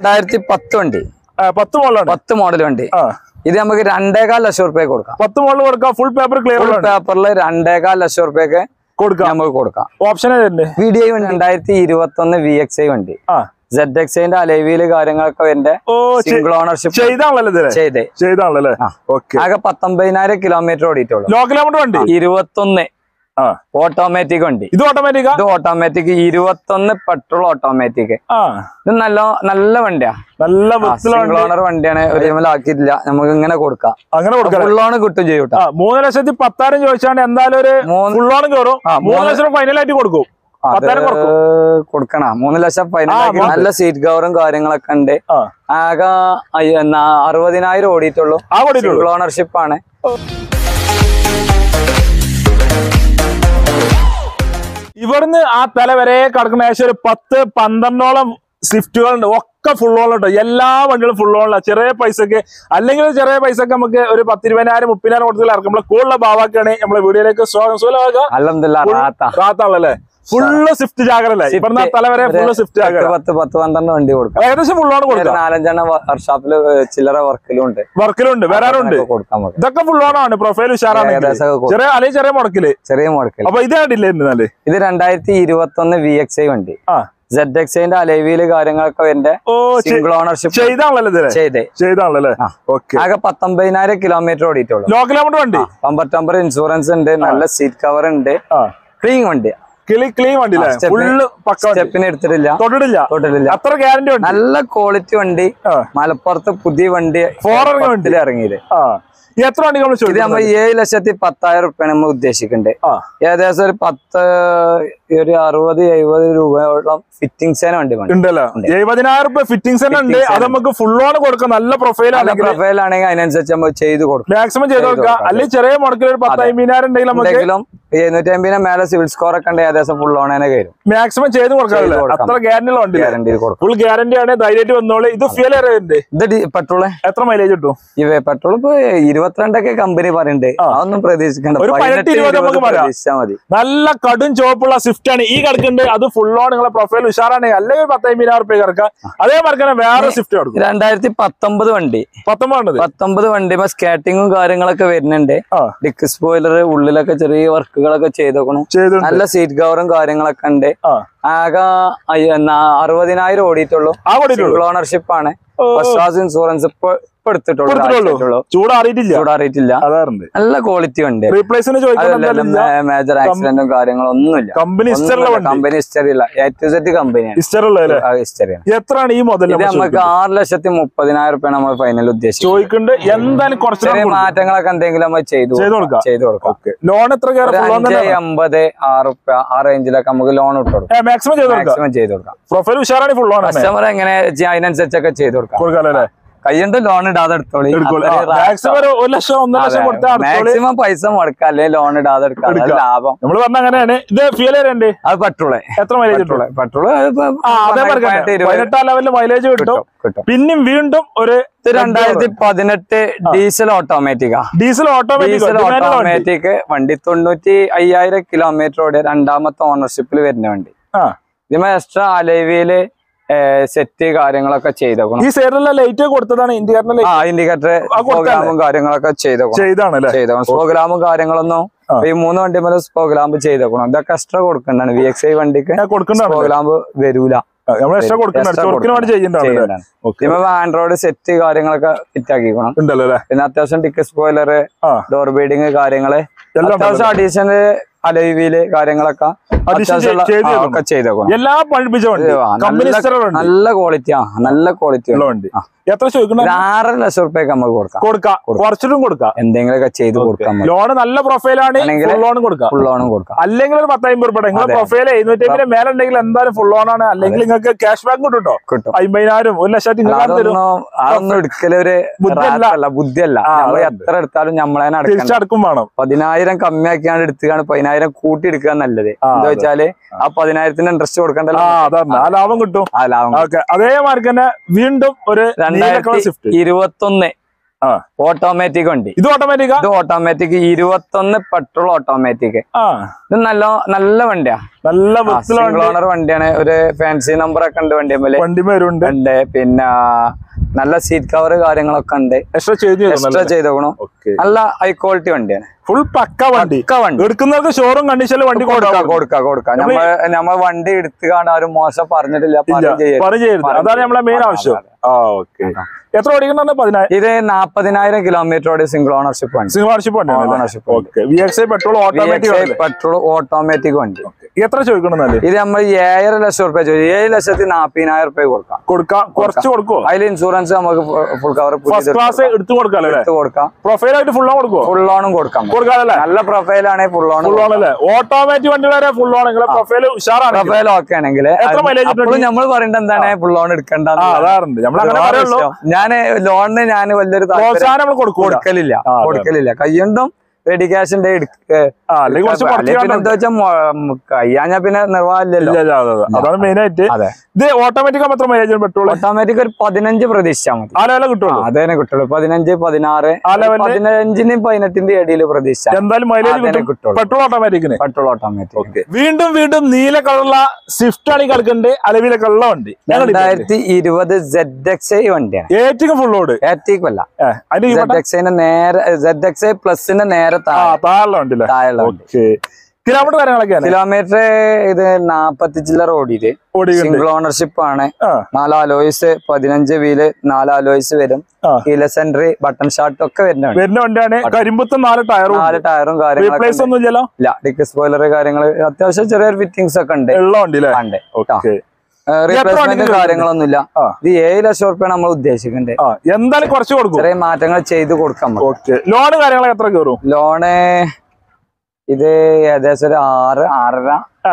രണ്ടായിരത്തി പത്ത് വണ്ടി ആ, പത്ത് മോളിലാണ് പത്ത് മോഡൽ വണ്ടി ആ ഇത് നമുക്ക് രണ്ടേകാൽ ലക്ഷം റുപ്യ കൊടുക്കാം പത്ത് മോളിൽ കൊടുക്കാം ഫുൾ പേപ്പർ ക്ലിയർ ഫുൾ പേപ്പറിൽ രണ്ടേകാൽ ലക്ഷം റുപ്യൊക്കെ കൊടുക്കാം നമുക്ക് കൊടുക്കാം ഓപ്ഷൻ ഏതല്ലേ വി ഡി ഐ വണ്ടി രണ്ടായിരത്തി ഇരുപത്തി ഒന്ന് വി എക്സ് ഐ വണ്ടി ആ സെഡ് എക്സ് ഐന്റെ അലൈവിയില് കാര്യങ്ങളൊക്കെ വരുന്ന ഓ ചെ- സിംഗിൾ ഓണർഷിപ്പ് ചെയ്താണല്ലോ ഇതിലെ ചെയ്തേ ചെയ്താണല്ലേ ആ. ഓക്കെ ആകെ പത്തൊമ്പതിനായിരം കിലോമീറ്റർ ഓടിയിട്ടുള്ളൂ ലോ കിലോമീറ്റർ വണ്ടി ഇരുപത്തൊന്ന് ആ ഓട്ടോമാറ്റിക് വണ്ടി ഇത് ഓട്ടോമാറ്റിക്കാ ഇത് ഓട്ടോമാറ്റിക് ഇരുപത്തൊന്ന് പെട്രോൾ ഓട്ടോമാറ്റിക് ആ ഇത് നല്ല നല്ല വണ്ടിയാ നല്ല സിംഗിൾ വൃത്തിലുള്ള ഓണർ വണ്ടിയാണ് ഒരു ടൈമിൽ ആക്കിയിട്ടില്ല നമുക്ക് ഇങ്ങനെ കൊടുക്കാം അങ്ങനെ കൊടുക്കാം ഫുൾ ഓൺ കിട്ടും ചെയ്യും കേട്ടോ ആ മൂന്ന് ലക്ഷത്തി പത്തായിരം ചോദിച്ചാണ്ട് എന്തായാലും ഒരു മൂന്ന് ഫുൾ ഓൺ കയറും ആ, മൂന്ന് മൂന്ന് ലക്ഷം ഫൈനൽ ആയിട്ട് കൊടുക്കും അത് പത്തായിരം കൊടുക്കും കൊടുക്കണ മൂന്ന് ലക്ഷം ഫൈനൽ ആ, ആക്കി മൂന്ന്. നല്ല സീറ്റ് കവറും കാര്യങ്ങളൊക്കെ ഉണ്ട് ആ ആകെ അയ്യ- എന്നാ അറുപതിനായിരം ഓടിയിട്ടുള്ളൂ ആ കൊടുക്കുള്ളൂ സിംഗിൾ ഓണർഷിപ്പ് ആണ് ഇവിടുന്ന് ആ തല വരെ കിടക്കുന്ന ഏകദേശം ഒരു പത്ത് പന്ത്രണ്ടോളം സ്വിഫ്റ്റുകളുണ്ട് ഒക്കെ ഫുൾ ഓൺ ഉണ്ട് എല്ലാ വണ്ടികളും ഫുൾ ഓണില്ല ചെറിയ പൈസക്ക് അല്ലെങ്കിൽ ഒരു ചെറിയ പൈസക്ക് നമുക്ക് ഒരു പത്തിരുപതിനായിരം മുപ്പതിനായിരം കൊടുത്തിൽ ഇറക്കും നമ്മളെ കൂടുതലുള്ള ഭാവാക്കാണ് നമ്മളെ വീഡിയോയിലേക്ക് സ്വാഗതം സുഖമാക്കുക അല്ലല്ല റാത്ത റാത്താണല്ലേ ഫുള്ള് സ്വിഫ്റ്റ് ജാഗരല്ലേ ഇവിടുന്ന് ആ തല വരെ ഫുള്ള് സ്വിഫ്റ്റ് പത്ത് ജാഗര പത്ത് പത്ത് പന്ത്രണ്ട് വണ്ടി കൊടുക്കാം ഏകദേശം ഫുൾ ഓൺ ഒരു കൊടുക്കാം നാലഞ്ചെണ്ണം വർക്ക്ഷോപ്പില് ചില്ലറ വർക്കിലും ഉണ്ട് വർക്കിലുണ്ട് വരാറുണ്ട് അതൊക്കെ കൊടുക്കാൻ നമുക്ക് ഇതൊക്കെ ഫുൾ ഓൺ ആണ് പ്രൊഫൈൽ ഉഷാറാണെങ്കിൽ ഏകദേശം ഒക്കെ കൊടുക്കാം. ചെറിയ അല്ലെങ്കിൽ ചെറിയ മുടക്കില് ചെറിയ മുടക്കിൽ അപ്പൊ ഇത് കണ്ടില്ലേ എന്നാല് ഇത് രണ്ടായിരത്തി ഇരുപത്തി ഒന്ന് വി എക്സ് ഐ വണ്ടി ആ സെഡ് എക്സ് ഐന്റെ അലൈവിയില് കാര്യങ്ങളൊക്കെ വരുന്ന ഓ ചെ- സിംഗിൾ ഓണർഷിപ്പ് ചെയ്താണല്ലോ ഇതിലെ ചെയ്തേ ചെയ്താണല്ലേ ആ. ഓക്കെ ആകെ പത്തൊമ്പതിനായിരം കിലോമീറ്റർ ഓടിയിട്ടുള്ളൂ ലോ കിലോമീറ്റർ വണ്ടി പമ്പർ ടമ്പർ ഇൻഷുറൻസ് ഉണ്ട് നല്ല സീറ്റ് കവർ ഉണ്ട് ആ ക്ലീൻ വണ്ടി കിളി ക്ലീൻ വണ്ടി അല്ലേ step- ഫുള്ള് പക്ക വണ്ടി. സ്റ്റെപ്പിന് എടുത്തിട്ടില്ല തൊട്ടിട്ടില്ല തൊട്ടിട്ടില്ല അത്ര ഗ്യാരണ്ടി ഉണ്ട് നല്ല ക്വാളിറ്റി വണ്ടി ആ. മലപ്പുറത്ത് പുതിയ വണ്ടി Foreign വണ്ടി. പത്തില് ഇറങ്ങിയത് ആ ഈ എത്ര വണ്ടി നമ്മൾ ഇത് നമ്മൾ ഏഴ് ലക്ഷത്തി പത്തായിരം റുപ്യാണ് നമ്മൾ ഉദ്ദേശിക്കുന്നുണ്ട് ആ ഏകദേശം ഒരു പത്ത് ഒരു അറുപത് എഴുപത് രൂപയോളം ഫിറ്റിംഗ്സിന് വണ്ടി വേണം ഉണ്ടല്ലോ എഴുപതിനായിരം രൂപ ഫിറ്റിംഗ്സ് തന്നെ ഉണ്ട് Fittings അത് നമുക്ക് ഫുൾ ഓൺ കൊടുക്കാം നല്ല പ്രൊഫൈൽ നല്ല ആണെങ്കിൽ പ്രൊഫൈൽ ആണെങ്കിൽ അതിനനുസരിച്ച് നമ്മൾ ചെയ്ത് കൊടുക്കും മാക്സിമം ചെയ്ത് കൊടുക്കാം കൊടുക്കാം. അല്ലെങ്കിൽ ചെറിയ മുടക്കിൽ ഒരു പത്ത് അമ്പതിനായിരം ഉണ്ടെങ്കിൽ നമുക്ക് എന്തെങ്കിലും എഴുന്നൂറ്റി അമ്പതിന് മേലെ സിവിൽ സ്കോർ ഒക്കെ ഉണ്ടെങ്കിൽ ഏകദേശം ഫുൾ ഓണേനെ കയറും മാക്സിമം ചെയ്ത് കൊടുക്കാമല്ലേ ചെയ്ത് കൊടുക്കാം. അത്ര ഗ്യാരണ്ടി ഉള്ള വണ്ടി ഗ്യാരണ്ടി കൊടുക്കും ഫുൾ ഗ്യാരണ്ടി ആണ് ധൈര്യമായിട്ട് വന്നോളൂ ഇത് ഫ്യൂൽ ഉണ്ട് ഇത് പെട്രോള് എത്ര മൈലേജ് കിട്ടും ഈ പെട്രോൾ ഇപ്പൊ ഇരുപത്തിരണ്ടൊക്കെ കമ്പനി പറയുന്നുണ്ട് ആ. അതൊന്നും പ്രതീക്ഷിക്കണ്ട ഒരു പതിനെട്ട് പതിനെട്ട് ഇരുപത് ഇരുപത് നമുക്ക് പറയാം. പ്രതീക്ഷിച്ചാൽ മതി നല്ല കടും ചുവപ്പുള്ള സ്വിഫ്റ്റ് ആണ് ഈ കിടക്കുന്നുണ്ട് അത് ഫുൾ ഓൺ നിങ്ങളെ പ്രൊഫൈൽ ഉഷാറാണ് അല്ലെങ്കിൽ പത്ത് അമ്പതിനായിരം റുപ്യ കിടക്കാം അതേ മറക്കാൻ വേറെ സ്വിഫ്റ്റ് കൊടുക്കും രണ്ടായിരത്തി പത്തൊമ്പത് വണ്ടി പത്തൊമ്പത് പത്തൊമ്പത് വണ്ടി സ്കാറ്റിങ്ങും കാര്യങ്ങളൊക്കെ വരുന്നുണ്ട് ആ ഡിക്ക് സ്പോയിലർ ഉള്ളിലൊക്കെ ചെറിയ വർക്കുകളൊക്കെ ചെയ്തോക്കണം ചെയ്തിട്ടുണ്ട് നല്ല സീറ്റ് കവറും കാര്യങ്ങളൊക്കെ ഉണ്ട് ആ ആകെ അയ്യ- എന്നാ അറുപതിനായിരം ഓടിയിട്ടുള്ളൂ ആ ഓടിയിട്ടുള്ളൂ സിംഗിൾ ഓണർഷിപ്പ് ആണ് ഓ. ഫസ്റ്റ് ക്ലാസ് ഇൻഷുറൻസ് ഇപ്പൊ ഇപ്പൊ എടുത്തിട്ടുള്ളൂ കൊടുത്തിട്ടുള്ളൂ ഒരാഴ്ചയായിട്ടുള്ളൂ. ചൂടാറിയിട്ടില്ല ചൂടാറിയിട്ടില്ല അതാറുണ്ട് നല്ല ക്വാളിറ്റി ഉണ്ട് റീപ്ലേസിന് ചോദിക്കാൻ എന്തായാലും ഇല്ല മേജർ ആക്സിഡന്റും കാര്യങ്ങളും ഒന്നുമില്ല കമ്പനി ഹിസ്റ്ററുള്ള വണ്ടി കമ്പനി ഹിസ്റ്ററി ഇല്ല എ ടു സെറ്റ് കമ്പനിയാണ് ഹിസ്റ്ററുള്ള അല്ലേ ഹിസ്റ്ററിയാണ് എത്രയാണ് ഈ മുതൽ ഇത് നമുക്ക് ആറ് ലക്ഷത്തി മുപ്പതിനായിരം റുപ്യ നമ്മൾ ഫൈനൽ ഉദ്ദേശിച്ചത് ചോദിക്കുന്നുണ്ട് എന്തായാലും കുറച്ച് ചെറിയ മാറ്റങ്ങളൊക്കെ എന്തെങ്കിലും നമ്മൾ ചെയ്തു ചെയ്ത് കൊടുക്കാം. ചെയ്തു കൊടുക്കാം ഓക്കെ ലോൺ എത്ര ഒരു കയറി അഞ്ച് അമ്പത് ആറ് റുപ്യ ആ റേഞ്ചിലൊക്കെ നമുക്ക് ലോൺ ഇട്ട് കൊടുക്കാം മാക്സിമം ചെയ്ത് കൊടുക്കാം മാക്സിമം ചെയ്ത് കൊടുക്കാം പ്രൊഫൈൽ ഉഷാറാണ് ഫുൾ ലോൺ കസ്റ്റമർ എങ്ങനെ ചെയ്യാ അതിനനുസരിച്ചൊക്കെ ചെയ്ത് കൊടുക്കാം കൊടുക്കാം അല്ലേ കയ്യുണ്ട് ലോൺ ഇടാതെ എടുത്തോളി മാക്സിമം ഒരു ഒരു ലക്ഷം ഒന്നര ലക്ഷം കൊടുത്താൽ അടുത്തോളി മാക്സിമം പൈസ മുടക്കാം അല്ലെങ്കിൽ ലോൺ ഇടാതെ എടുക്കാം അതാണ് എടുക്കാം. ലാഭം നമ്മൾ പറഞ്ഞ അങ്ങനെയാണ് ഇത് ഫ്യൂൽ ഉണ്ട് അത് പെട്രോള് എത്ര മൈലേജ് കിട്ടും പെട്രോള് ആ അതേ പറഞ്ഞ പതിനെട്ടാം ലെവലിൽ മൈലേജ് കിട്ടും കിട്ടും പിന്നെയും വീണ്ടും ഒരു ഇത് രണ്ടായിരത്തി പതിനെട്ട് ഡീസൽ ഓട്ടോമാറ്റിക്കാ ഡീസൽ ഓട്ടോമാറ്റിക് ഡീസൽ ഓട്ടോമാറ്റിക് വണ്ടി തൊണ്ണൂറ്റി അയ്യായിരം കിലോമീറ്റർ ഓടിയ രണ്ടാമത്തെ ഓണർഷിപ്പിൽ വരുന്ന വണ്ടി ആ ഇതിമേ എക്സ്ട്രാ അലവിയില് സെറ്റ് കാര്യങ്ങളൊക്കെ ചെയ്തേക്കണം ഈ സൈഡിലുള്ള ലൈറ്റ് കൊടുത്തതാണ് ഇന്ത്യക്കാരൻ്റെ ആ ഇൻഡിക്കേറ്റർ ആ, കൊടുത്തല്ലേ? പ്രോഗ്രാമും കാര്യങ്ങളൊക്കെ ചെയ്തേക്കണം ചെയ്താണ് അല്ലേ ചെയ്തേക്കണം പ്രോഗ്രാമും കാര്യങ്ങളൊന്നും ആ. ഈ മൂന്ന് വണ്ടി മേലെ പ്രോഗ്രാം ചെയ്തേക്കണം ഇതൊക്കെ എക്സ്ട്രാ കൊടുക്കണ്ടാണ് വി എക്സ് ഐ വണ്ടിക്ക് ഞാൻ കൊടുക്കുന്നതാണ് പ്രോഗ്രാം വരൂല നമ്മൾ എക്സ്ട്രാ കൊടുക്കുന്നുണ്ട് Extra ചൊറുക്കിന് വേണ്ടി ചെയ്യുന്നതാണ് ചെയ്യണ്ടാണ്. ഓക്കെ ഇപ്പൊ ആൻഡ്രോയിഡ് സെറ്റ് കാര്യങ്ങളൊക്കെ ഫിറ്റ് ആക്കിക്കണം ഉണ്ടല്ലോ അല്ലേ പിന്നെ അത്യാവശ്യം ടിക്കറ്റ് സ്പോയിലർ ആ ഡോർ ബീഡിങ് കാര്യങ്ങള് എല്ലാം അത്യാവശ്യം അഡീഷണൽ അലവിയില് കാര്യങ്ങളൊക്കെ Addition അത്യാവശ്യമുള്ള- ചെയ്ത് ആ, തരണം. ഒക്കെ ചെയ്തേക്കണം എല്ലാം പഠിപ്പിച്ച വണ്ടി ആ, കമ്പനി നല്ല- ഹിസ്റ്ററുള്ള വണ്ടി നല്ല ക്വാളിറ്റി ആ നല്ല ക്വാളിറ്റി ഉള്ള വണ്ടി ആ. എത്ര ചോദിക്കണം ഒരു ആറര ലക്ഷം റുപ്യക്ക് നമുക്ക് കൊടുക്കാം കൊടുക്കാം കുറച്ചിട്ടും കൊടുക്കാം എന്തെങ്കിലുമൊക്കെ ചെയ്ത് കൊടുക്കാം ലോൺ നല്ല പ്രൊഫൈലാണ് ആണെങ്കില് ഫുൾ ലോൺ കൊടുക്കാം ഫുൾ ലോണും കൊടുക്കാം അല്ലെങ്കിൽ ഒരു പത്തമ്പത് രൂപ നിങ്ങളുടെ അതെ. പ്രൊഫൈൽ എഴുന്നൂറ്റി അമ്പതിന് മേലെ ഉണ്ടെങ്കിൽ എന്തായാലും ഫുൾ ലോൺ ആണ് അല്ലെങ്കിൽ നിങ്ങൾക്ക് ക്യാഷ് ബാക്ക് കിട്ടും കേട്ടോ കിട്ടും അമ്പതിനായിരം ഒരു ലക്ഷത്തി നിങ്ങൾക്ക് തരും അതൊന്നും അതൊന്നും എടുക്കലൊരു ബുദ്ധിയല്ല. റാത്തല്ല ബുദ്ധിയല്ല ആ, നമ്മൾ അതുണ്ട്. എത്ര എടുത്താലും നമ്മളെ അടക്കണം തിരിച്ചടക്കും വേണം പതിനായിരം കമ്മിയാക്കിയാണ് എടുത്തുകാണ് പതിനായിരം കൂട്ടി എടുക്കുക നല്ലത് ആ, എന്താ അതെ. വെച്ചാല് ആ പതിനായിരത്തിന് ഇൻട്രസ്റ്റ് കൊടുക്കണ്ടല്ലോ ആ അതാണ് ആ ലാഭം കിട്ടും ആ ലാഭം ഓക്കെ അതേമാതിരി തന്നെ വീണ്ടും ഒരു നീല കളർ രണ്ടായിരത്തി സ്വിഫ്റ്റ് ഇരുപത്തൊന്ന് ആ ഓട്ടോമാറ്റിക് വണ്ടി ഇത് ഓട്ടോമാറ്റിക്കാ ഇത് ഓട്ടോമാറ്റിക് ഇരുപത്തൊന്ന് പെട്രോൾ ഓട്ടോമാറ്റിക് ആ ഇത് നല്ല നല്ല വണ്ടിയാ നല്ല സിംഗിൾ വൃത്തിയുള്ള ഓണർ വണ്ടിയാണ് ഒരു ഫാൻസി നമ്പർ ഒക്കെ ഉണ്ട് വണ്ടിയമ്മല് വണ്ടി വരുന്നുണ്ട് ഉണ്ട് പിന്നെ നല്ല സീറ്റ് കവർ കാര്യങ്ങളൊക്കെ ഉണ്ട് എക്സ്ട്രാ ചെയ്ത് എക്സ്ട്രാ ചെയ്തോക്കണം ഓക്കെ നല്ല ഹൈ ക്വാളിറ്റി വണ്ടിയാണ് ഫുൾ പക്ക വണ്ടി പക്ക വണ്ടി എടുക്കുന്നവർക്ക് ഷോറൂം കണ്ടീഷനിൽ വണ്ടി കൊടുക്ക കൊടുക്കാം കൊടുക്ക കൊടുക്ക നമ്മ നമ്മ വണ്ടി എടുത്തു കാണാൻ ആരും മോശം പറഞ്ഞിട്ടില്ല പറയും ചെയ്യരുത്. പറഞ്ഞു ചെയ്യരുത് പറയും അതാണ് നമ്മളെ മെയിൻ അതെ, ആവശ്യം അതെ. ആ ഓക്കെ എത്ര ഓടിക്കുന്നുണ്ട് പതിനായിരം ഇത് നാപ്പതിനായിരം കിലോമീറ്ററോടെ സിംഗിൾ ഓണർഷിപ്പ് വണ്ടി സിംഗിൾ ഓണർഷിപ്പ് വണ്ടിയാണ് Ownership വണ്ടി. Okay V X I petrol automatic petrol automatic വണ്ടി എത്ര ചോദിക്കണമെന്നല്ലേ ഇത് നമ്മൾ ഏഴര ലക്ഷം റുപ്യ ചോദിച്ചു ഏഴ് ലക്ഷത്തി നാപ്പതിനായിരം റുപ്യ കൊടുക്കാം കൊടുക്കാം കുറച്ച് കൊടുക്കുവോ അതിൽ ഇൻഷുറൻസ് നമുക്ക് ഫുൾ കവർ ഫസ്റ്റ് ക്ലാസ് എടുത്തു കൊടുക്കാം അല്ലേ കൊടുക്കാം പ്രൊഫൈൽ ആയിട്ട് ഫുൾ ഓൺ കൊടുക്കുവോ ഫുൾ ഓണും കൊടുക്കാം കൊടുക്കാതല്ലേ നല്ല പ്രൊഫൈൽ ആണെങ്കിൽ ഫുൾ ഓൺ ഫുൾ ഓൺ അല്ലേ ഓട്ടോമാറ്റിക് വണ്ടികളെ ഫുൾ ഓൺ നിങ്ങളെ പ്രൊഫൈൽ ഉഷാറാണ് പ്രൊഫൈൽ ഓക്കെ ആണെങ്കിൽ എത്ര mileage അപ്പോഴും നമ്മൾ പറയേണ്ടത് എന്താണ് ഫുൾ ഓൺ എടുക്കണ്ട ആ അതാറുണ്ട് നമ്മൾ അങ്ങനെ പറയുള്ളൂ ഞാൻ ലോണിന് ഞാൻ വലിയൊരു താല്പര്യം പ്രോത്സാഹനം നമ്മൾ കൊടുക്കൂല കൊടുക്കലില്ല ആ, അതെ. കൊടുക്കലില്ല കയ്യുണ്ടും റെഡി ക്യാഷിന്റെ ആ അല്ലെങ്കിൽ കുറച്ച് പിന്നെ കുറച്ച് എന്താ വെച്ചാൽ കയ്യാഞ്ഞാ പിന്നെ നിർവാഹമില്ലല്ലോ ഇല്ല, ഇല്ല, അതെ, അതെ. അതാണ് മെയിൻ ആയിട്ട് അതെ ഇത് ഓട്ടോമാറ്റിക് ആകുമ്പോൾ എത്ര മൈലേജ് പെട്രോൾ ഓട്ടോമാറ്റിക് ഒരു പതിനഞ്ച് പ്രതീക്ഷിച്ചാൽ മതി ആ ലെവലെ കിട്ടുള്ളൂ ആ, അതേനെ കിട്ടുള്ളൂ പതിനഞ്ച് പതിനാറ് ആ ലെവലില് പതിനഞ്ചിന്റെയും പതിനെട്ടിന്റെയും ഇടയിൽ പ്രതീക്ഷിച്ച എന്തായാലും മൈലേജ് അതന്നെ കിട്ടും കിട്ടുള്ളൂ. പെട്രോൾ ഓട്ടോമാറ്റിക്കിന് പെട്രോൾ ഓട്ടോമാറ്റിക് വീണ്ടും വീണ്ടും നീല കളറുള്ള സ്വിഫ്റ്റ് ആണ് ഈ കളിക്കുന്നുണ്ട് അലവിലെ കളറുള്ള വണ്ടി രണ്ടായിരത്തി ഇരുപത് സെഡ് എക്സ് ഐ വണ്ടിയാണ് ഏറ്റവും ഫുൾ ലോഡ് ഏറ്റിക് അല്ല അതിന് ഈ സെഡ് എക്സ് ഐന്റെ നേരെ സെഡ് എക്സ് ഐ പ്ലസിന്റെ നേരെ ആ താഴെ വണ്ടി അല്ലേ താഴെയുള്ള വണ്ടി ഓക്കെ കിലോമീറ്റർ കാര്യങ്ങളൊക്കെയാണ് കിലോമീറ്റർ ഇത് നാപ്പത്തി ചില്ലറ ഓടിയിട്ട് ഓടിക്കുന്നുണ്ട് സിംഗിൾ ഓണർഷിപ്പ് ആണ് ആ നാല് അലോയ്സ് പതിനഞ്ച് വീല് നാല് അലോയ്സ് വരും ആ. കീല സെൻട്രി ബട്ടൺ ഷാർട്ട് ഒക്കെ വരുന്നുണ്ട് വരുന്ന വണ്ടിയാണ് കരിമ്പത്ത് നാല് ടയറും നാല് ടയറും കാര്യങ്ങളൊക്കെ റീപ്ലേസ് ഉണ്ട്. ഒന്നും ഇല്ലല്ലോ ഇല്ല ഡിക്ക് സ്പോയിലർ കാര്യങ്ങൾ അത്യാവശ്യം ചെറിയൊരു ഫിറ്റിംഗ്സ് ഒക്കെ ഉണ്ട് ഉള്ള വണ്ടി അല്ലേ ഉണ്ട് ഓക്കെ റീപ്ലേസ്മെന്റ് വണ്ടിക്ക് കാര്യങ്ങളൊന്നുമില്ല ആ. ഇത് ഏഴ് ലക്ഷം റുപ്യാണ് നമ്മൾ ഉദ്ദേശിക്കുന്നത് ആ എന്തായാലും കുറച്ച് കൊടുക്കും ചെറിയ മാറ്റങ്ങൾ ചെയ്ത് കൊടുക്കാൻ പറ്റും ഓക്കെ ലോണ് കാര്യങ്ങളൊക്കെ എത്ര കയറും ലോണ് ഇത് ഏകദേശം ഒരു ആറ് ആറര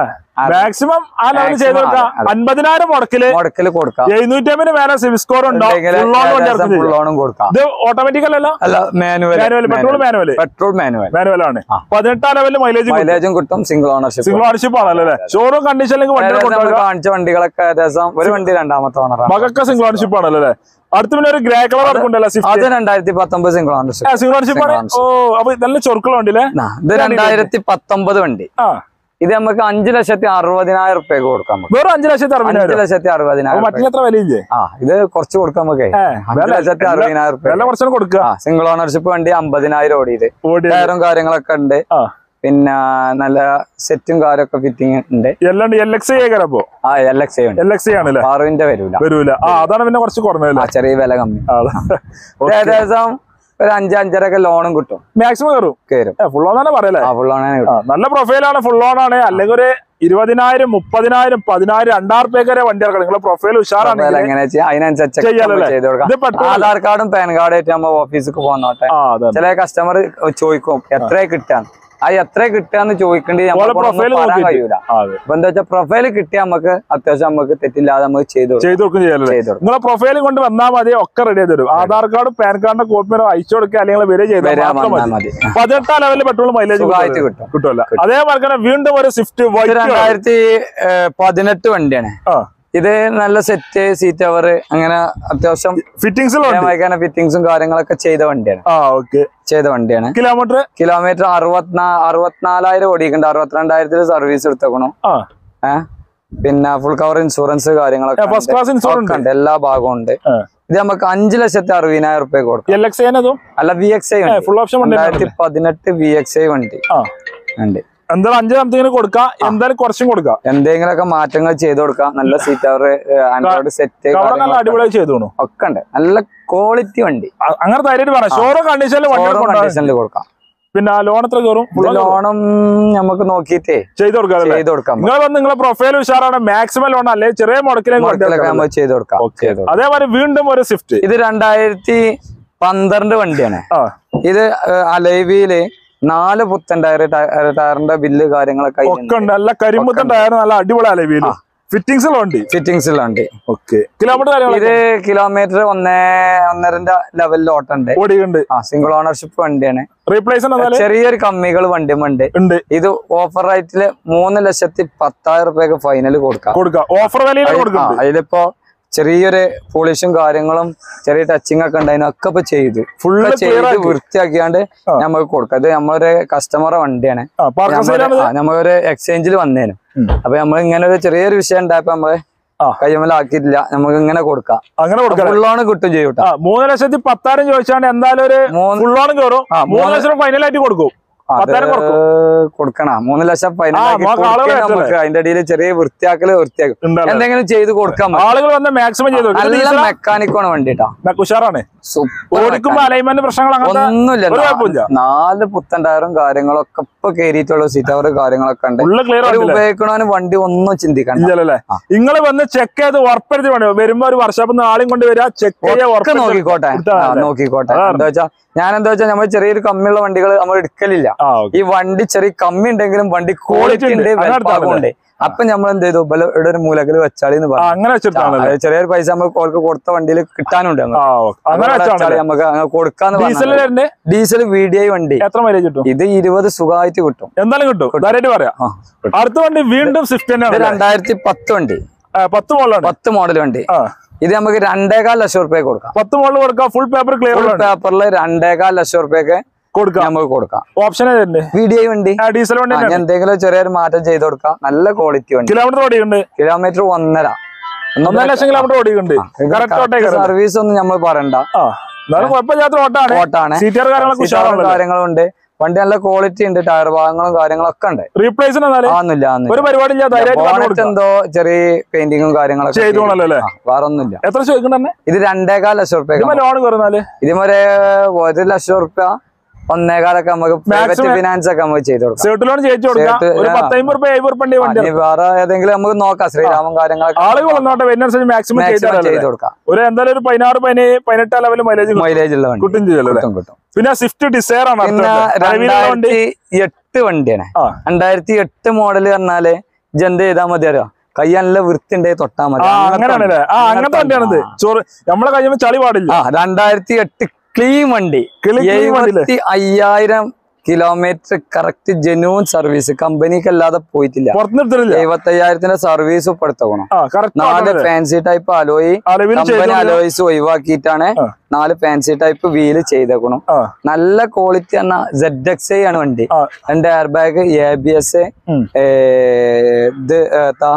മാക്സിമം ആ ലെവൽ Maximum ചെയ്ത് കൊടുക്കാം അതെ, അതെ. അൻപതിനായിരം മുടക്കില് മുടക്കിൽ കൊടുക്കാം എഴുന്നൂറ്റി അമ്പതിന് മേലെ സിവിൽ സ്കോർ ഉണ്ടാവും Full loan വണ്ടി ഇറക്കുന്നില്ല. ഫുൾ ലോണും കൊടുക്കാം ഇത് ഓട്ടോമാറ്റിക് അല്ലല്ലോ അല്ല manual manual petrol manual petrol manual manual ആണ് ആ. പതിനെട്ടാം ലെവലിൽ മൈലേജ് മൈലേജും കിട്ടും സിംഗിൾ ഓണർഷിപ്പ് സിംഗിൾ ഓണർഷിപ്പ് ആണല്ലോ അല്ലേ ഷോറൂം കണ്ടീഷനിലേക്ക് വണ്ടി കൊണ്ടുപോകാം കാണിച്ച വണ്ടികളൊക്കെ ഏകദേശം ഒരു വണ്ടി രണ്ടാമത്തെ ഓണറാണ് മകക്ക സിംഗിൾ ഓണർഷിപ്പ് ആണല്ലോ അല്ലേ അടുത്ത് പിന്നെ ഒരു ഗ്രേ കളർ ഇറക്കുണ്ടല്ലോ അത് സ്വിഫ്റ്റ് രണ്ടായിരത്തി പത്തൊമ്പത് സിംഗിൾ ഓണർഷിപ്പ് സിംഗിൾ ഓണർഷിപ്പ് ആണ് Single ഓ അപ്പൊ നല്ല ചൊറുക്കുള്ള വണ്ടിയില്ലേ ഇത് രണ്ടായിരത്തി പത്തൊമ്പത് വണ്ടി ആ ഇത് നമുക്ക് അഞ്ചു ലക്ഷത്തി അറുപതിനായിരം റുപ്യക്ക് കൊടുക്കാം നമുക്ക് വെറും അഞ്ചു ലക്ഷത്തി അഞ്ചു അറുപതിനായിരം ലക്ഷത്തി അപ്പൊ അറുപതിനായിരം മറ്റുള്ള എത്ര വിലയില്ലേ ആ ഇത് കുറച്ച് കൊടുക്കാം നമുക്ക് ഏ, അഞ്ചു വില- ലക്ഷത്തി വില- അറുപതിനായിരം റുപ്യ വില കുറച്ചുകൂടെ കൊടുക്കുക ആ സിംഗിൾ ഓണർഷിപ്പ് വണ്ടി അമ്പതിനായിരം ഓടിയത് ഓടി ടയറും കാര്യങ്ങളൊക്കെ ഉണ്ട് ആ പിന്നെ നല്ല സെറ്റും കാര്യമൊക്കെ ഫിറ്റിംഗ് ഉണ്ട് എല്ലാം എൽ എക്സ് ഏക്കാരം അപ്പൊ ആ എൽ എക്സ് ഉണ്ട് എൽ എക്സ് ആണല്ലേ പാറുവിന്റെ വരൂല വരൂല ആ അതാണ് പിന്നെ കുറച്ച് കുറഞ്ഞതല്ലേ ആ ചെറിയ വില കമ്മി ആ, ഇത് ഏകദേശം ഒരു അഞ്ച് അഞ്ചരൊക്കെ ലോണും കിട്ടും മാക്സിമം കയറും കയറും ഫുൾ ഓൺ തന്നെ പറയല്ലേ ആ ഫുൾ ഓണേ ആ, നല്ല പ്രൊഫൈലാണ് ഫുൾ ഓൺ ആണ് അല്ലെങ്കിൽ ഒരു ഇരുപതിനായിരം മുപ്പതിനായിരം പതിനായിരം രണ്ടായിരം റുപ്യ വരെ വണ്ടി ഇറക്കണം നിങ്ങളെ പ്രൊഫൈൽ ഉഷാറാണ് എങ്ങനെ വെച്ചാൽ അതിനനുസരിച്ച് ചെയ്യാലല്ലേ? ചെയ്ത് കൊടുക്കാം ഇത് പെട്രോൾ ആധാർ കാർഡും പാൻ കാർഡും ആയിട്ട് നമ്മൾ ഓഫീസിൽ പോന്നോട്ടെ ആ അതെ ചില കസ്റ്റമർ ചോദിക്കും എത്ര കിട്ടാൻ ആ എത്ര കിട്ടാന്ന് ചോദിക്കേണ്ടി ഓളെ നമുക്ക് പ്രൊഫൈൽ പറയാൻ നോക്കിയിട്ട് കഴിയൂല ആ, അതെ അപ്പൊ എന്താ വെച്ചാൽ പ്രൊഫൈൽ കിട്ടിയാൽ നമുക്ക് അത്യാവശ്യം നമുക്ക് തെറ്റില്ലാതെ നമുക്ക് ചെയ്തു കൊടുക്കാം. ചെയ്ത് കൊടുക്കും ചെയ്യാലല്ലേ ചെയ്ത് കൊടുക്കാം നിങ്ങളെ പ്രൊഫൈൽ കൊണ്ട് വന്നാൽ മതി ഒക്കെ റെഡി ചെയ്ത് തരും ആധാർ കാർഡ് പാൻ കാർഡിന്റെ കോപ്പി അയച്ചു കൊടുക്കുക അല്ലെങ്കിൽ വരെ ചെയ്താൽ വരാൻ മാത്രം വന്നാൽ മതി മതി പതിനെട്ടാം ലെവലിൽ പെട്രോൾ മൈലേജ് സുഖമായിട്ട് കിട്ടും കിട്ടുമല്ല അതേപോലെ തന്നെ വീണ്ടും ഒരു സ്വിഫ്റ്റ് ഇത് വൈറ്റ് രണ്ടായിരത്തി പതിനെട്ട് വണ്ടിയാണ് ആ ഇത് നല്ല സെറ്റ് സീറ്റ് അവർ അങ്ങനെ അത്യാവശ്യം ഫിറ്റിംഗ്സിലുണ്ട് ഫിറ്റിങ്സും കാര്യങ്ങളൊക്കെ ചെയ്ത വണ്ടിയാണ് ആ ഓക്കെ ചെയ്ത വണ്ടിയാണ് കിലോമീറ്റർ കിലോമീറ്റർ അറുപത്തിനാ അറുപത്തിനാലായിരം ഓടിക്കുന്നുണ്ട് അറുപത്തിരണ്ടായിരത്തിൽ സർവീസ് എടുത്തേക്കണു ആ ഏഹ് പിന്നെ ഫുൾ കവർ ഇൻഷുറൻസ് കാര്യങ്ങളൊക്കെ ഫസ്റ്റ് ഉണ്ട്. ക്ലാസ് ഇൻഷുറൻസ് ഒക്കെ ഉണ്ട് എല്ലാ ഭാഗവും ഉണ്ട് ഇത് നമുക്ക് അഞ്ചു ലക്ഷത്തി അറുപതിനായിരം റുപ്യ കൊടുക്കാം എൽ എക്സ് അതും അല്ല V X I full option വണ്ടി രണ്ടായിരത്തി പതിനെട്ട് വി എക്സ് ഐ വണ്ടി ആ ഉണ്ട് എന്തായാലും അഞ്ച് സംതിങ്ങിന് കൊടുക്കാം എന്തായാലും കുറച്ചും കൊടുക്കാം എന്തെങ്കിലുമൊക്കെ മാറ്റങ്ങൾ ചെയ്ത് കൊടുക്കാം നല്ല സീറ്റ് അവർ ആൻഡ്രോയിഡ് സെറ്റ് കവർ നല്ല അടിപൊളിയായി ചെയ്തു തോന്നുന്നു ഒക്കെ ഉണ്ട് നല്ല ക്വാളിറ്റി വണ്ടി അ- അങ്ങനെ ധൈര്യമായിട്ട് പറയാം ഷോറൂം കണ്ടീഷനിൽ വണ്ടി ഓരോ കൊണ്ടുപോകാം കണ്ടീഷനിൽ കൊടുക്കാം പിന്നെ ആ ലോൺ എത്ര കയറും ഇത് ലോണും നമുക്ക് നോക്കിയിട്ടേ ചെയ്ത് കൊടുക്കാം ചെയ്ത് കൊടുക്കാം നിങ്ങൾ വന്ന് നിങ്ങളെ പ്രൊഫൈൽ ഉഷാറാണ് മാക്സിമം ലോൺ അല്ലെ ചെറിയ മുടക്കിലേക്ക് വണ്ടി മുടക്കിലൊക്കെ ഇറക്കാം. നമ്മൾ ചെയ്ത് കൊടുക്കാം Okay. ചെയ്ത് കൊടുക്കാം. അതേപോലെ വീണ്ടും ഒരു സ്വിഫ്റ്റ് ഇത് രണ്ടായിരത്തി പന്ത്രണ്ട് വണ്ടിയാണ് ആ ഇത് അലൈവിയില് നാല് പുത്തൻ ടയർ ടയറിന്റെ ബില്ല് കാര്യങ്ങളൊക്കെ ഒക്കെ ഉണ്ട് നല്ല കരിമ്പത്തൻ ടയർ നല്ല അടിപൊളി അലവിയിൽ ഫിറ്റിംഗ്സ് വണ്ടി ഫിറ്റിംഗ്സ് വണ്ടി ഓക്കെ കിലോമീറ്റർ കാര്യങ്ങൾ ഇത് കിലോമീറ്റർ ഒന്നേ ഒന്നരന്റെ ലെവലിൽ ഓട്ടുണ്ട് ഓടിയുണ്ട് ആ സിംഗിൾ ഓണർഷിപ്പ് വണ്ടിയാണ് റീപ്ലേസ് എന്നാല് ചെറിയൊരു കമ്മികൾ വണ്ടിയുമുണ്ട് ഉണ്ട് ഇത് ഓഫർ റേറ്റില് മൂന്ന് ലക്ഷത്തി പത്തായിരം റുപ്യക്ക് ഫൈനൽ കൊടുക്കാം കൊടുക്കാം ഓഫർ വിലയിലാണ് ആ, കൊടുക്കുന്നുണ്ട് അതിലിപ്പോ ചെറിയൊരു പോളിഷും കാര്യങ്ങളും ചെറിയ ടച്ചിങ് ഒക്കെ ഉണ്ടായിരുന്നു ഒക്കെ ഇപ്പൊ ചെയ്തു ഫുള്ള് ഒക്കെ ക്ലിയർ ചെയ്ത് ആക്കി വൃത്തിയാക്കിയാണ്ട് ആ. നമുക്ക് കൊടുക്കാം ഇത് നമ്മളൊരു കസ്റ്റമറെ വണ്ടിയാണ് ആ പാർക്കിംഗ് സൈഡാണ് നമ്മള് ആ, നമ്മളൊരു എക്സ്ചേഞ്ചിൽ വന്നേനും ഉം. അപ്പൊ നമ്മൾ ഇങ്ങനെ ഒരു ചെറിയൊരു വിഷയം ഉണ്ടായപ്പോ നമ്മള് ആ. കയ്യമ്മലാക്കിയിട്ടില്ല നമുക്ക് ഇങ്ങനെ കൊടുക്കാം അങ്ങനെ കൊടുക്കാം ഫുൾ ഓൺ കിട്ടും ചെയ്യും കേട്ടോ ആ മൂന്ന് ലക്ഷത്തി പത്തായിരം ചോദിച്ചാണ്ട് എന്തായാലും ഒരു മൂന്ന് ഫുൾ ഓൺ കയറും ആ, മൂന്ന് മൂന്ന് ലക്ഷം ഫൈനൽ ആയിട്ട് കൊടുക്കും അത് പത്തായിരം കൊടുക്കും കൊടുക്കണം മൂന്ന് ലക്ഷം ഫൈനൽ ആ, ആക്കി നമുക്ക് ആളുകളെ കൊടുക്കാൻ നമുക്ക് അതിന്റെ ഇടയിൽ ചെറിയ വൃത്തിയാക്കല് വൃത്തിയാക്കും ഉണ്ടല്ലോ എന്തെങ്കിലും ചെയ്ത് കൊടുക്കാൻ മതി. ആളുകൾ വന്ന് മാക്സിമം ചെയ്തു നല്ല മെക്കാനിക്കാണ് വണ്ടി കേട്ടോ ഉഷാറാണ് സൂപ്പർ ഓടിക്കുമ്പോ അലൈൻമെന്റ് പ്രശ്നങ്ങൾ അങ്ങനത്തെ ഒന്നുമില്ല ഒരു കുഴപ്പമില്ല. നാല് പുത്തൻ ടയറും കാര്യങ്ങളൊക്കെ ഇപ്പൊ കേറിയിട്ടുള്ള സീറ്റ് അവർ കാര്യങ്ങളൊക്കെ ഉണ്ട് ഫുള്ള് ക്ലിയർ ഒരു ആണല്ലേ ഉപയോഗിക്കണവന് വണ്ടി ഒന്നും ചിന്തിക്കണ്ട ഇല്ലല്ലേ ആ. നിങ്ങൾ വന്ന് ചെക്ക് ചെയ്ത് ഉറപ്പെടുത്തി വേണം വരുമ്പോ ഒരു വർഷാപ്പ് നിന്ന് ആളും കൊണ്ട് വരിക ചെക്ക് ചെയ്യാൻ ഒക്കെ ഉറപ്പ് നോക്കിക്കോട്ടെ ആ, നോക്കിക്കോട്ടെ അതാണ്. എന്താ വെച്ചാ ഞാൻ എന്താ വെച്ചാൽ നമ്മൾ ചെറിയൊരു കമ്മിയുള്ള വണ്ടികൾ നമ്മൾ എടുക്കലില്ല ആ ഓക്കെ ഈ വണ്ടി ചെറിയ കമ്മി ഉണ്ടെങ്കിലും വണ്ടി ക്വാളിറ്റി ഉണ്ട്. ഉണ്ട് അങ്ങനെ വലിപ്പാകം ഉണ്ട് അപ്പൊ നമ്മൾ എന്ത് ചെയ്തു ബല ഇവിടെ ഒരു മൂലക്കൽ വെച്ചാളി എന്ന് ആ പറഞ്ഞു അങ്ങനെ വെച്ചിട്ടാണല്ലേ അത് ചെറിയൊരു പൈസ നമുക്ക് ഓൾക്ക് കൊടുത്ത വണ്ടിയിൽ കിട്ടാനുണ്ട് ആ ഓക്കെ അങ്ങനെ വെച്ചാണല്ലേ നമുക്ക് അങ്ങ് കൊടുക്കാന്ന് ഡീസൽ പറഞ്ഞു വരുന്നുണ്ട് ഡീസൽ വി ഡി ഐ വണ്ടി എത്ര മൈലേജ് കിട്ടും ഇത് ഇരുപത് സുഖമായിട്ട് കിട്ടും എന്തായാലും കിട്ടും ധൈര്യമായിട്ട് പറയാം ആ, കിട്ടും. അടുത്ത വണ്ടി വീണ്ടും സ്വിഫ്റ്റ് ഇത് തന്നെയാണ് രണ്ടായിരത്തി പത്ത് വണ്ടി പത്ത് മോളിലാണ് പത്ത് മോഡൽ വണ്ടി ആ ഇത് നമുക്ക് രണ്ടേകാൽ ലക്ഷം റുപ്യ കൊടുക്കാം പത്ത് മോളിൽ കൊടുക്കാം ഫുൾ പേപ്പർ ക്ലിയർ ഫുൾ പേപ്പറിൽ രണ്ടേകാൽ ലക്ഷം റുപ്യൊക്കെ കൊടുക്കാം നമുക്ക് കൊടുക്കാം ഓപ്ഷൻ ഏതുണ്ട് വി ഡി ഐ വണ്ടി ആ ഡീസൽ വണ്ടി ആ, ഇനി എന്തെങ്കിലും ചെറിയൊരു മാറ്റം ചെയ്ത് കൊടുക്കാം നല്ല ക്വാളിറ്റി വണ്ടി കിലോമീറ്റർ ഓടിയുണ്ട് കിലോമീറ്റർ ഒന്നര ഒന്നര ലക്ഷം കിലോമീറ്റർ ഓടിയുണ്ട് കറക്റ്റ് ഓട്ടേ സർവീസ് ഒന്നും നമ്മൾ പറയണ്ട ആ എന്നാലും കുഴപ്പമില്ലാത്ത ഓട്ടാണ് ഓട്ടാണ് സീറ്റർ കാര്യങ്ങളൊക്കെ ഉഷാറാണല്ലോ കാര്യങ്ങളും ഉണ്ട് വണ്ടി നല്ല ക്വാളിറ്റി ഉണ്ട് ടയർ ഭാഗങ്ങളും കാര്യങ്ങളൊക്കെ ഉണ്ട് റീപ്ലേസ് എന്നാല് ആന്നില്ല ആന്നില്ല ഒരു പരിപാടി ഞാൻ ധൈര്യമായിട്ട് പറഞ്ഞു ബോണറ്റ് കൊടുക്കാം എന്തോ ചെറിയ പെയിന്റിങ്ങും കാര്യങ്ങളൊക്കെ ചെയ്തോളല്ലോ അല്ലേ ആ, വേറെ ഒന്നുമില്ല എത്ര ചോദിക്കണ്ടേ ഇത് രണ്ടേകാൽ ലക്ഷം റുപ്യ ഇതുമ്പോ ലോൺ കയറുന്നാല് ഇതിമൊരു ഒരു ലക്ഷം റുപ്യ ഒന്നേകാലൊക്കെ നമുക്ക് പ്രൈവറ്റ് Maximum- ഫിനാൻസ് ഒക്കെ നമുക്ക് ചെയ്ത് കൊടുക്കാം സേർട്ട് ലോൺ ചെയ്യിച്ചു കൊടുക്കാം Cert, ഒരു ആ. പത്തമ്പത് റുപ്യ അയ്യൂറ് റുപ്യ ആ, വണ്ടി ഇനി വേറെ ഏതെങ്കിലും നമുക്ക് നോക്കാം ശ്രീരാമൻ കാര്യങ്ങളൊക്കെ ആളുകൾ വന്നോട്ടെ വരുന്നനുസരിച്ച് മാക്സിമം മാക്സിമം ചെയ്ത് ചെയ്താലേ കൊടുക്കാം ഒരു എന്തായാലും ഒരു പതിനാറ് പതിനേഴ് പതിനെട്ട് ലെവൽ മൈലേജ് മൈലേജ് ഉള്ള വണ്ടി കിട്ടും ചെയ്യല്ലോ അല്ലേ കിട്ടും കിട്ടും പിന്നെ സ്വിഫ്റ്റ് ഡിസയർ ആണ് പിന്നെ അടുത്തത്. നിലവിലുള്ള വണ്ടി രണ്ടായിരത്തി എട്ട് വണ്ടിയാണ് ആ രണ്ടായിരത്തി എട്ട് മോഡൽ പറഞ്ഞാല് ജന്ത് ചെയ്താൽ മതി അറിയോ കൈ നല്ല വൃത്തി ഉണ്ടെങ്കിൽ തൊട്ടാ മതി ആ അങ്ങനത്തെ അങ്ങനെയാണല്ലേ ആ വണ്ടി. അങ്ങനത്തെ വണ്ടിയാണിത് ചോറ് നമ്മളെ കഴിയുമ്പോ ചളി പാടില്ല ആ രണ്ടായിരത്തി എട്ട് ക്ലീൻ വണ്ടി കിളി clean വണ്ടിയില്ലേ? എഴുപത്തി അയ്യായിരം കിലോമീറ്റർ കറക്റ്റ് ജെന്യൂൻ സർവീസ് കമ്പനിക്ക് അല്ലാതെ പോയിട്ടില്ല പുറത്തുനിർത്തില്ല എഴുപത്തി അയ്യായിരത്തിന്റെ സർവീസ് ഉൾപ്പെടുത്തണം ആ കറക്റ്റ് നാല് ഫാൻസി ടൈപ്പ് അലോയി അളവിൽ കമ്പനി ചെയ്തു അലോയ്സ് ഒഴിവാക്കിയിട്ടാണ് ആ. നാല് ഫാൻസി ടൈപ്പ് വീല് ചെയ്തേക്കണം ആ നല്ല ക്വാളിറ്റി പറഞ്ഞ സെഡ് എക്സ് ഐ ആണ് വണ്ടി ആ രണ്ട് air bag A B S ഉം. ഇത് ഏത്താ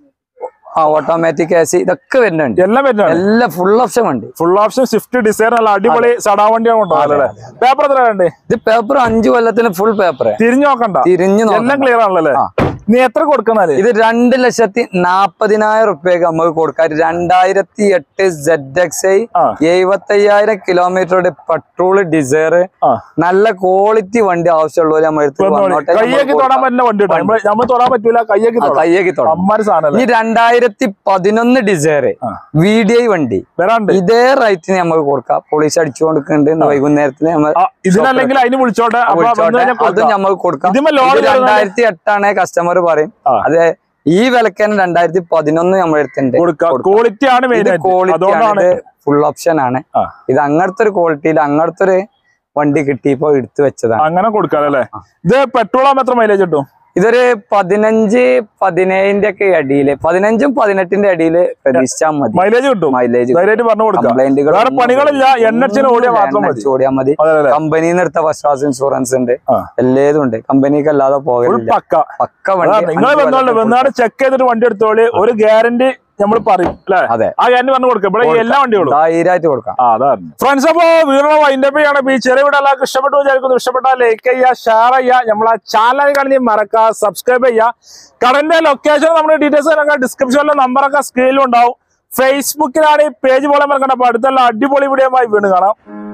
ആ ഓട്ടോമാറ്റിക് എ സി ഇതൊക്കെ വരുന്നുണ്ട് എല്ലാം വരുന്നതാണ് എല്ലാം ഫുൾ ഓപ്ഷൻ വണ്ടി ഫുൾ ഓപ്ഷൻ സ്വിഫ്റ്റ് ഡിസൈർ നല്ല അടിപൊളി സടാ വണ്ടിയാണ് കൊണ്ടുപോകാം പേപ്പർ എത്ര വേണ്ടേ ഇത് പേപ്പർ അഞ്ചു കൊല്ലത്തിന് ഫുൾ പേപ്പർ തിരിഞ്ഞു നോക്കണ്ട തിരിഞ്ഞു എല്ലാം നോക്കാം ക്ലിയർ ആണല്ലോ ആ. നീ എത്ര കൊടുക്കുന്നാല് ഇത് രണ്ട് ലക്ഷത്തി നാപ്പതിനായിരം റുപ്യക്ക് നമുക്ക് കൊടുക്കാം രണ്ടായിരത്തി എട്ട് സെഡ് എക്സ് ഐ ആ എഴുപത്തി അയ്യായിരം കിലോമീറ്ററുടെ പെട്രോൾ ഡിസയർ ആ നല്ല ക്വാളിറ്റി വണ്ടി ആവശ്യമുള്ളവർ നമ്മൾ എടുത്ത് വന്നോട്ടെ കയ്യേക്ക് തൊടാൻ പറ്റുന്ന വണ്ടി കേട്ടോ നമ്മള് നമ്മൾ തൊടാൻ പറ്റൂല കയ്യേക്ക് തൊടാം കയ്യേക്ക് തുടങ്ങും അമ്മാര് സാധനം ഈ രണ്ടായിരത്തി പതിനൊന്ന് ഡിസയർ ആ. വി ഡി ഐ വണ്ടി വരാണ്ട് ഇതേ റേറ്റിന് നമുക്ക് കൊടുക്കാം പോലീസ് അടിച്ചു കൊടുക്കുന്നുണ്ട് ഇന്ന് വൈകുന്നേരത്തിന് നമ്മൾ ആ, ഇതിനല്ലെങ്കിൽ അതിന് വിളിച്ചോട്ടെ അപ്പൊ വന്ന് വിളിച്ചോട്ടെ കഴിഞ്ഞാൽ അതും കൊടുക്കാം. നമുക്ക് കൊടുക്കാം ഇതിന്മേൽ ലോൺ ഇത് രണ്ടായിരത്തി എട്ടാണ് കസ്റ്റമർ പറയും ആ. അത് ഈ വിലക്കന്നെ രണ്ടായിരത്തി പതിനൊന്ന് നമ്മൾ എടുത്തിട്ടുണ്ട് കൊടുക്കാം കൊടുക്കാം. ക്വാളിറ്റി ആണ് മെയിൻ ഇത് ആയിട്ട് ക്വാളിറ്റി അതുകൊണ്ടാണ് ആണ് ഫുൾ ഓപ്ഷൻ ആണ് ആ. ഇത് അങ്ങനത്തെ ഒരു ക്വാളിറ്റിയിൽ അങ്ങനത്തെ ഒരു വണ്ടി കിട്ടിയപ്പോ എടുത്തു വെച്ചതാണ് അങ്ങനെ കൊടുക്കാം അല്ലേ ഇത് പെട്രോൾ ആകുമ്പോൾ എത്ര മൈലേജ് കിട്ടും ഇതൊരു പതിനഞ്ച് പതിനേഴിന്റെ ഒക്കെ അടിയില് പതിനഞ്ചും പതിനെട്ടിന്റെ അടിയില് പ്രതീക്ഷിച്ചാൽ മതി മൈലേജ് കിട്ടും മൈലേജ് ധൈര്യമായിട്ട് പറഞ്ഞു കൊടുക്കാം കംപ്ലൈന്റുകൾ വേറെ പണികളില്ല എണ്ണച്ചിന് ഓടിയാൽ മാത്രം മതി ഓടിയാൽ മതി അതെ അല്ലേ കമ്പനിയിൽ നിന്ന് എടുത്ത ഫസ്റ്റ് ക്ലാസ് ഇൻഷുറൻസ് ഉണ്ട് ആ. എല്ലാതും ഉണ്ട് കമ്പനിക്ക് അല്ലാതെ ഫുൾ പോകലില്ല പക്ക പക്ക വണ്ടി നിങ്ങൾ അഞ്ച് വന്നോളൂ കൊല്ലത്തെ വന്നാട് ചെക്ക് ചെയ്തിട്ട് വണ്ടി എടുത്തോളി ഒരു ഗ്യാരണ്ടി നമ്മൾ പറയും അല്ലെ അതെ ആ ഗ്യാരണ്ടി പറഞ്ഞു കൊടുക്കാം ഇവിടെ ഈ എല്ലാ വണ്ടികളും ധൈര്യമായിട്ട് കൊടുക്കാം ആ അതാണ് ഫ്രണ്ട്സ് അപ്പോ വീണ വൈൻഡപ്പ് ചെയ്യണം ഈ ചെറിയ വീട് എല്ലാവർക്കും ഇഷ്ടപ്പെട്ടു വിചാരിക്കുന്നു ഇഷ്ടപ്പെട്ടാൽ ലൈക്ക് ചെയ്യുക ഷെയർ ചെയ്യുക നമ്മളെ ചാനൽ കാണി മറക്കുക സബ്സ്ക്രൈബ് ചെയ്യുക കടന്റെ ലൊക്കേഷൻ നമ്മുടെ ഡീറ്റെയിൽസ് ഡിസ്ക്രിപ്ഷനിലെ നമ്പറൊക്കെ സ്ക്രീനിലും ഉണ്ടാവും ഫേസ്ബുക്കിലാണ് ഈ പേജ് പോലെ മറക്കണ്ട അപ്പൊ അടുത്തുള്ള അടിപൊളി വീഡിയോ വീണ്ടും കാണാം